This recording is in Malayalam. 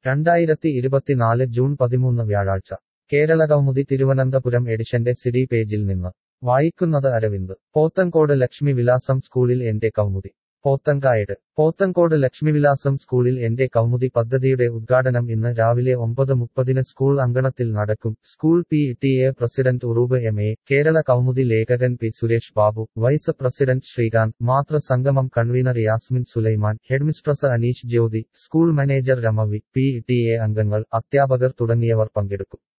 രണ്ടായിരത്തി ഇരുപത്തിനാല് ജൂൺ പതിമൂന്ന് വ്യാഴാഴ്ച കേരളകൗമുദി തിരുവനന്തപുരം എഡിഷന്റെ സിഡി പേജിൽ നിന്ന് വായിക്കുന്നത് അരവിന്ദ് പോത്തങ്കോട് ലക്ഷ്മി വിലാസം സ്കൂളിൽ എന്റെ കൗമുദി പോത്തങ്കായട് പോത്തങ്കോട് ലക്ഷ്മിവിലാസം സ്കൂളിൽ എന്റെ കൗമുദി പദ്ധതിയുടെ ഉദ്ഘാടനം ഇന്ന് രാവിലെ ഒമ്പത് മുപ്പതിന് സ്കൂൾ അങ്കണത്തിൽ നടക്കും school P T A president Uroob M A Kerala Kaumudi ലേഖകൻ P Suresh Babu vice president Srikanth മാതൃസംഗമം convener Yasmin Sulaiman headmistress Aneesh Jyothi school manager Ramavi P T A അംഗങ്ങൾ അധ്യാപകർ തുടങ്ങിയവർ പങ്കെടുക്കും